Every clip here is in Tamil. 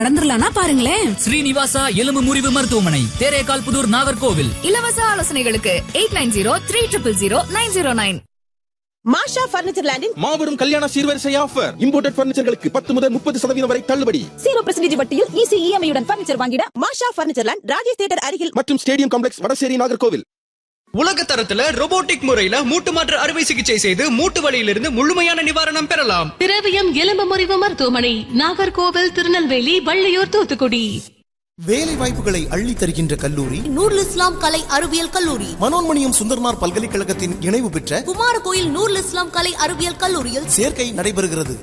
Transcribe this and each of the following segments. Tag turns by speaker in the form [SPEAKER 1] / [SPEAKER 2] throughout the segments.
[SPEAKER 1] நடந்துடலாம்னா பாருங்களேன்
[SPEAKER 2] ஸ்ரீனிவாசா எலும்பு முறிவு மருத்துவமனை தேரேகால் புதூர் நாகர்கோவில்
[SPEAKER 3] இலவச ஆலோசனைகளுக்கு eight nine zero three triple zero nine zero nine
[SPEAKER 4] Masha furniture லேண்டின்
[SPEAKER 5] மாபெரும் கல்யாண சீர்வரிசை ஆஃபர் இம்போர்ட்டட் பர்னிச்சர்களுக்கு பத்து முதல் முப்பது சதவீதம் வரை தள்ளுபடி
[SPEAKER 1] ஜீரோ பர்சன்டேஜ் வட்டியில் ஈஸி இஎம்ஐ உடன் பர்னிச்சர் வாங்கிட
[SPEAKER 4] Masha furniture land Rajesh theatre அருகில்
[SPEAKER 5] மற்றும் ஸ்டேடியம் காம்ப்ளெக்ஸ் வடசேரி நாகர்கோவில்
[SPEAKER 6] உலக தரத்துல robotic முறையில மூட்டு மாற்று அறுவை சிகிச்சை செய்து மூட்டு வலியிலிருந்து முழுமையான நிவாரணம் பெறலாம்
[SPEAKER 7] திரவியம் எலும்பு முறிவு மருத்துவமனை நாகர்கோவில் திருநெல்வேலி வள்ளியூர் தூத்துக்குடி
[SPEAKER 8] வேலை வாய்ப்புகளை அள்ளி தருகின்ற கல்லூரி
[SPEAKER 9] நூருல் இஸ்லாம் கலை அறிவியல் கல்லூரி
[SPEAKER 8] மனோன்மணியம் சுந்தர்னார் பல்கலைக்கழகத்தின் இணைவு பெற்ற
[SPEAKER 9] குமாரகோயில் நூருல் இஸ்லாம் கலை அறிவியல் கல்லூரியில்
[SPEAKER 8] சேர்க்கை நடைபெறுகிறது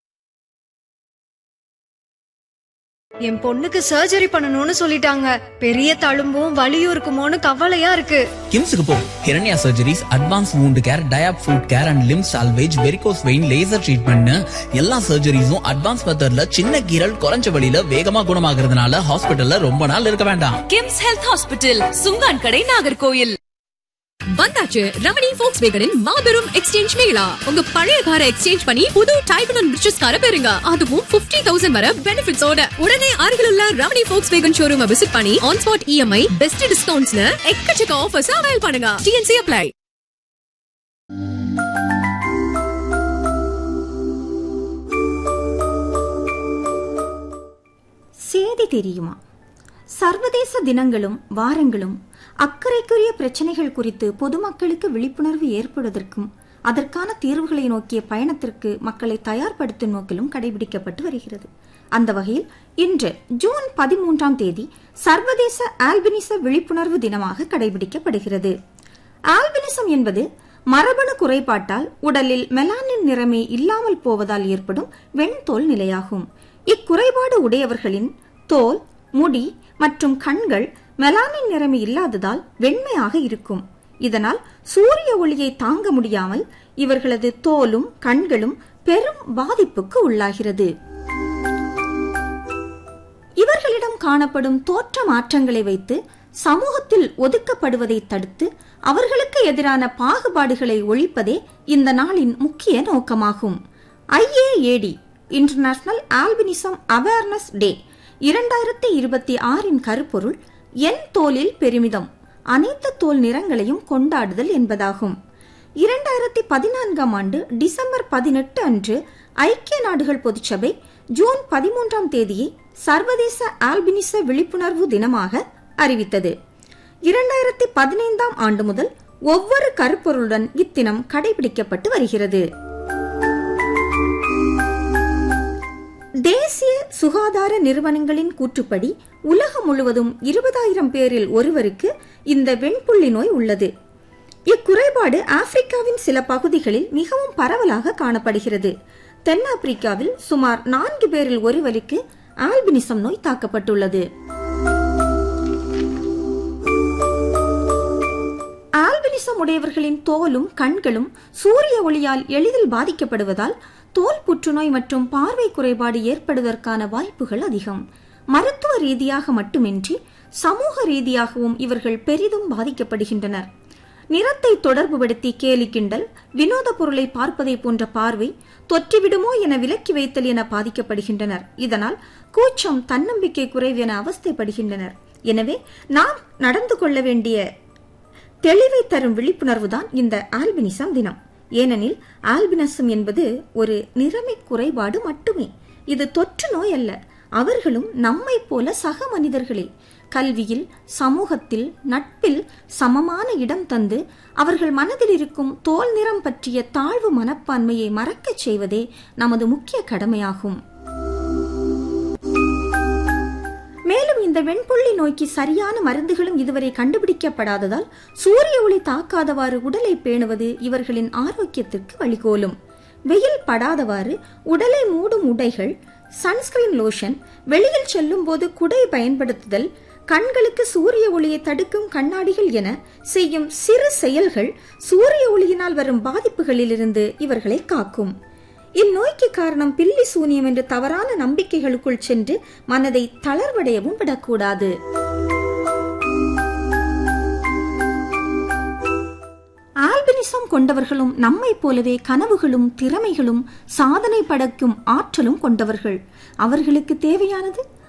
[SPEAKER 10] என் பொண்ணுக்கு சர்ஜரி பண்ணணும்னு சொல்லிட்டாங்க பெரிய தழும்பும் வலியும் இருக்குமோன்னு கவலையா இருக்கு
[SPEAKER 2] கிம்ஸுக்கு போ Hiranya surgeries advance wound care diabetic foot care and limb salvage varicose vein laser treatment எல்லா சர்ஜரிஸும் அட்வான்ஸ் மெத்தட்ல சின்ன கீரல் குறைஞ்ச வழியில வேகமா குணமாகறதுனால ஹாஸ்பிட்டல்ல ரொம்ப நாள் இருக்க வேண்டாம்
[SPEAKER 3] கிம்ஸ் ஹெல்த் ஹாஸ்பிட்டல் சுங்கான் கடை நாகர்கோயில் வந்தாச்சு ரமணி ஃபோக்ஸ் வேகனின் மாபெரும் எக்ஸ்சேஞ்ச் மேளா உங்க பழைய காரை எக்ஸ்சேஞ்ச் பண்ணி புது டைப் அண்ட் ரிச்சஸ் காரை பெறுங்க அதுவும் 50000 தௌசண்ட் வர பெனிஃபிட்ஸோட உடனே அருகில் உள்ள Ramani Volkswagen showroom visit பண்ணி ஆன் ஸ்பாட் இஎம்ஐ பெஸ்ட் டிஸ்கவுண்ட்ஸ்னு எக்கச்சக்க ஆஃபர்ஸ் அவைல் பண்ணுங்க டிஎன்சி அப்ளை
[SPEAKER 11] செய்தி தெரியுமா சர்வதேச தினங்களும் வாரங்களும் அக்கறைக்குரிய பிரச்சனைகள் குறித்து பொதுமக்களுக்கு விழிப்புணர்வு ஏற்படுவதற்கும் அதற்கான தீர்வுகளை நோக்கிய பயணத்திற்கு மக்களை தயார்படுத்தும் நோக்கிலும் கடைபிடிக்கப்பட்டு வருகிறது அந்த வகையில் இன்று ஜூன் பதிமூன்றாம் தேதி சர்வதேச ஆல்பினிச விழிப்புணர்வு தினமாக கடைபிடிக்கப்படுகிறது ஆல்பினிசம் என்பது மரபணு குறைபாட்டால் உடலில் மெலானின் நிறமே இல்லாமல் போவதால் ஏற்படும் வெண்தோல் நிலையாகும் இக்குறைபாடு உடையவர்களின் தோல் முடி மற்றும் கண்கள் மெலானின் நிறமி இல்லாததால் வெண்மையாக இருக்கும் இதனால் சூரிய ஒளியை தாங்க முடியாமல் இவர்களது தோலும் கண்களும் பெரும் பாதிப்புக்கு உள்ளாகிறது இவர்களிடம் காணப்படும் தோற்ற மாற்றங்களை வைத்து சமூகத்தில் ஒதுக்கப்படுவதை தடுத்து அவர்களுக்கு எதிரான பாகுபாடுகளை ஒழிப்பதே இந்த நாளின் முக்கிய நோக்கமாகும் IAAD international albinism awareness day இரண்டாயிரத்தி இருபத்தி ஆறின் கருப்பொருள் என் தோலில் பெருமிதம் அனைத்து தோல் நிறங்களையும் கொண்டாடுதல் என்பதாகும் இரண்டாயிரத்தி பதினான்காம் ஆண்டு டிசம்பர் பதினெட்டு அன்று ஐக்கிய நாடுகள் பொதுச்சபை ஜூன் பதிமூன்றாம் தேதியை சர்வதேச ஆல்பினிச விழிப்புணர்வு தினமாக அறிவித்தது இரண்டாயிரத்தி பதினைந்தாம் ஆண்டு முதல் ஒவ்வொரு கருப்பொருளுடன் இத்தினம் கடைபிடிக்கப்பட்டு வருகிறது தேசிய சுகாதார நிறுவனங்களின் கூற்றுப்படி உலகம் முழுவதும் இருபதாயிரம் பேரில் ஒருவருக்கு இந்த வெண்புள்ளி நோய் உள்ளது இக்குறைபாடு ஆப்பிரிக்காவின் சில பகுதிகளில் மிகவும் பரவலாக காணப்படுகிறது தென்னாப்பிரிக்காவில் சுமார் நான்கு பேரில் ஒருவருக்கு ஆல்பினிசம் நோய் தாக்கப்பட்டுள்ளது ஆல்பினிசம் உடையவர்களின் தோலும் கண்களும் சூரிய ஒளியால் எளிதில் பாதிக்கப்படுவதால் தோல் புற்றுநோய் மற்றும் பார்வை குறைபாடு ஏற்படுவதற்கான வாய்ப்புகள் அதிகம் மருத்துவ ரீதியாக மட்டுமின்றி சமூக ரீதியாகவும் இவர்கள் பெரிதும் பாதிக்கப்படுகின்றனர் நிறத்தை தொடர்புபடுத்தி கேலி கிண்டல் வினோத பொருளை பார்ப்பதை போன்ற பார்வை தொற்றிவிடுமோ என விலக்கி வைத்தல் என பாதிக்கப்படுகின்றனர் இதனால் கூச்சம் தன்னம்பிக்கை குறைவு என அவஸ்தைப்படுகின்றனர் எனவே நாம் நடந்து கொள்ள வேண்டிய தெளிவை தரும் விழிப்புணர்வுதான் இந்த ஆல்பினிசம் தினம் ஏனெனில் ஆல்பினிசம் என்பது ஒரு நிறமை குறைபாடு மட்டுமே இது தொற்று நோய் அல்ல அவர்களும் நம்மை போல சக மனிதர்களே கல்வியில் சமூகத்தில் நட்பில் சமமான இடம் தந்து அவர்கள் மனதில் இருக்கும் தோல் நிறம் பற்றிய தாழ்வு மனப்பான்மையை மறக்கச் செய்வதே நமது முக்கிய கடமையாகும் மேலும் இந்த வெண்புள்ளி நோய்க்கு சரியான மருந்துகளும் இதுவரை கண்டுபிடிக்கப்படாததால் சூரிய ஒளி தாக்காதவாறு உடலை பேணுவது இவர்களின் ஆரோக்கியத்திற்கு வழிகோலும் வெயில் படாதவாறு உடலை மூடும் உடைகள் சன்ஸ்கிரீன் லோஷன் வெளியில் செல்லும் போது குடை பயன்படுத்துதல் கண்களுக்கு சூரிய ஒளியை தடுக்கும் கண்ணாடிகள் என செய்யும் சிறு செயல்கள் சூரிய ஒளியினால் வரும் பாதிப்புகளிலிருந்து இவர்களை காக்கும் இந்நோய்க்கு காரணம் பில்லி சூனியம் என்று தவறான நம்பிக்கைகளுக்குள் சென்று மனதை தளர்வடையவும் விடக்கூடாது ஆல்பினிசம் கொண்டவர்களும் நம்மை போலவே கனவுகளும் திறமைகளும் சாதனை படைக்கும் ஆற்றலும் கொண்டவர்கள் அவர்களுக்கு தேவையானது